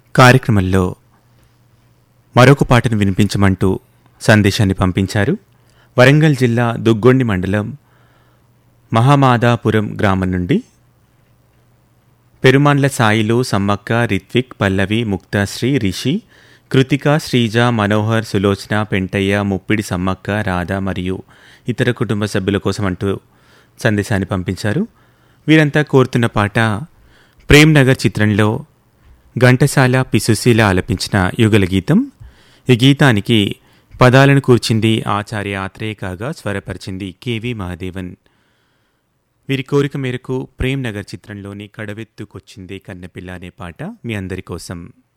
కార్యక్రమంలో మరొక పాటను వినిపించమంటూ సందేశాన్ని పంపించారు వరంగల్ జిల్లా దుగ్గొండి మండలం మహామాదాపురం గ్రామం నుండి పెరుమాన్ల సాయిలు సమ్మక్క రిత్విక్ పల్లవి ముక్తాశ్రీ రిషి కృతిక శ్రీజ మనోహర్ సులోచన పెంటయ్య ముప్పిడి సమ్మక్క రాధ మరియు ఇతర కుటుంబ సభ్యుల కోసం అంటూ సందేశాన్ని పంపించారు వీరంతా కోరుతున్న పాట ప్రేమ్ నగర్ చిత్రంలో ఘంటసాల పిసుశీల ఆలపించిన యుగల గీతం ఈ గీతానికి పదాలను కూర్చింది ఆచార్య ఆత్రేయ కాగా స్వరపరిచింది కెవి మహాదేవన్ వీరి కోరిక మేరకు ప్రేమ్ నగర్ చిత్రంలోని కడవెత్తుకొచ్చిందే కన్నెపిల్ల అనే పాట మీ అందరి కోసం